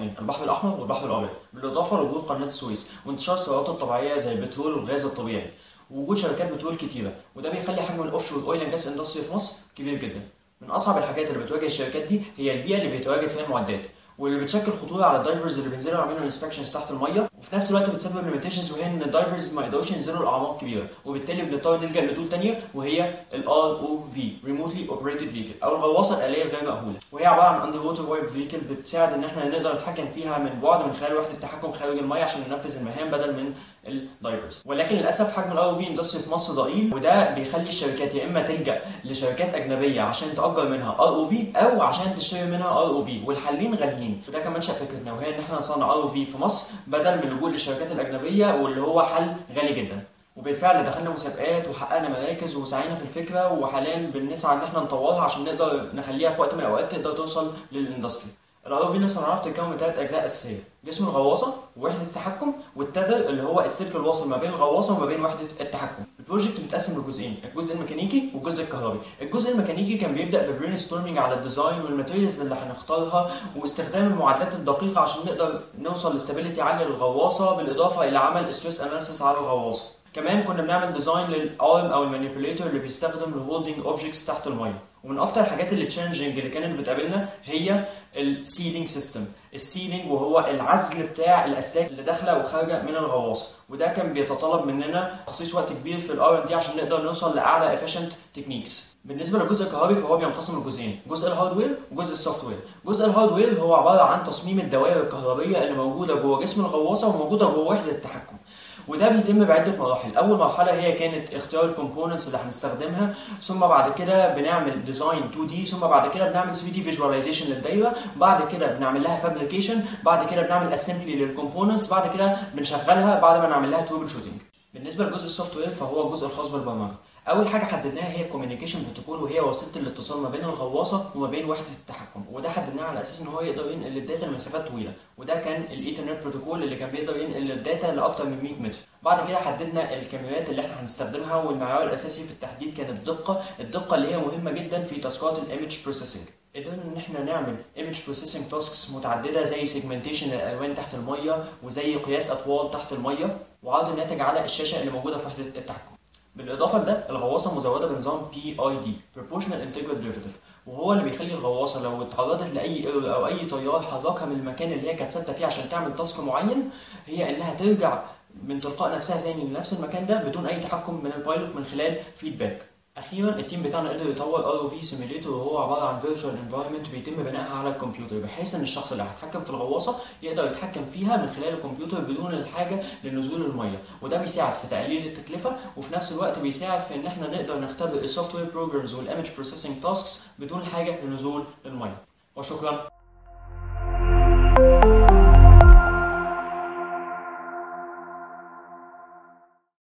بحرين البحر الاحمر والبحر الابيض بالاضافه لوجود قناه السويس وانتشار الثروات الطبيعيه زي البترول والغاز الطبيعي ووجود شركات بترول كتيره وده بيخلي حجم الاوفشور اويل اند جاس اندستري في مصر كبير جدا من اصعب الحاجات اللي بتواجه الشركات دي هي البيئه اللي بيتواجد فيها المعدات واللي بتشكل خطوره على الدايفرز اللي بينزلوا يعملوا انسبكشنز تحت الميه وفي نفس الوقت بتسبب ليميتيشنز وهي ان الدايفرز ما يقدروش ينزلوا لاعماق كبيره وبالتالي بنضطر نلجا لتول ثانيه وهي الار او في ريموتلي اوبريتد فيكل او الغواصه الاليه الغير مأهوله وهي عباره عن اندر ووتر وايب فيكل بتساعد ان احنا نقدر نتحكم فيها من بعد من خلال وحده التحكم خارج الميه عشان ننفذ المهام بدل من الدايفرز ولكن للاسف حجم الار او في اندستري في مصر ضئيل وده بيخلي الشركات يا اما تلجا لشركات اجنبيه عشان تاجر منها ار او في او عشان تشتري منها ار او في والحلين غاليين وده كان منشا فكرتنا وهي ان احنا نصنع ار او في في مصر بدل من اللجوء للشركات الاجنبيه واللي هو حل غالي جدا وبالفعل دخلنا مسابقات وحققنا مراكز وسعينا في الفكره وحاليا بنسعى ان احنا نطورها عشان نقدر نخليها في وقت من الاوقات تقدر توصل للاندستري الار في صناعه بتتكون من ثلاث اجزاء اساسيه جسم الغواصه ووحده التحكم والتذر اللي هو السلك الواصل ما بين الغواصه وما بين وحده التحكم البروجكت متقسم لجزئين الجزء الميكانيكي والجزء الكهربي الجزء الميكانيكي كان بيبدا ببرين ستورمنج على الديزاين والماتيريالز اللي هنختارها واستخدام المعادلات الدقيقه عشان نقدر نوصل لاستابيليتي عاليه للغواصه بالاضافه الى عمل ستريس اناليسيس على الغواصه كمان كنا بنعمل ديزاين للارم او المانيبيوليتور اللي بيستخدم لهولدنج اوبجكتس تحت الميه ومن اكتر الحاجات اللي تشالنجنج اللي كانت بتقابلنا هي السيلينج سيستم السيلينج وهو العزل بتاع الاسلاك اللي داخله وخارجه من الغواصه وده كان بيتطلب مننا تخصيص وقت كبير في الار ان دي عشان نقدر نوصل لاعلى افيشنت تكنيكس بالنسبه للجزء الكهربي فهو بينقسم لجزئين جزء الهاردوير وجزء السوفت وير جزء الهاردوير هو عباره عن تصميم الدوائر الكهربيه اللي موجوده جوه جسم الغواصه وموجوده جوه وحده التحكم وده بيتم بعده مراحل اول مرحله هي كانت اختيار الكومبوننتس اللي هنستخدمها ثم بعد كده بنعمل ديزاين 2 دي ثم بعد كده بنعمل 3 دي فيجواليزيشن للدايره بعد كده بنعمل لها فابريكيشن بعد كده بنعمل اسمبلي للكومبوننتس بعد كده بنشغلها بعد ما نعمل لها تروبل شوتنج بالنسبه لجزء السوفت وير فهو الجزء الخاص بالبرمجه اول حاجه حددناها هي الكوميونيكيشن بروتوكول وهي وسيله الاتصال ما بين الغواصه وما بين وحده التحكم وده حددناه على اساس ان هو يقدر ينقل الداتا لمسافات طويله وده كان الايثرنت بروتوكول اللي كان بيقدر ينقل الداتا لاكثر من 100 متر بعد كده حددنا الكاميرات اللي احنا هنستخدمها والمعيار الاساسي في التحديد كان الدقه الدقه اللي هي مهمه جدا في تاسكات الايمج بروسيسنج قدرنا ان احنا نعمل ايمج بروسيسنج تاسكس متعدده زي سيجمنتيشن الالوان تحت الميه وزي قياس اطوال تحت الميه وعرض الناتج على الشاشه اللي موجوده في وحده التحكم بالاضافه لده الغواصه مزوده بنظام بي اي دي Proportional Integral Derivative وهو اللي بيخلي الغواصه لو اتعرضت لاي ايرور او اي تيار حركها من المكان اللي هي كانت ثابته فيه عشان تعمل تاسك معين هي انها ترجع من تلقاء نفسها تاني لنفس المكان ده بدون اي تحكم من البايلوت من خلال فيدباك اخيرا التيم بتاعنا قدر يطور ار او في سيميليتور وهو عباره عن فيرتشوال انفايرمنت بيتم بنائها على الكمبيوتر بحيث ان الشخص اللي هيتحكم في الغواصه يقدر يتحكم فيها من خلال الكمبيوتر بدون الحاجه لنزول الميه وده بيساعد في تقليل التكلفه وفي نفس الوقت بيساعد في ان احنا نقدر نختبر السوفت وير بروجرامز والايمج بروسيسنج تاسكس بدون حاجه لنزول الميه وشكرا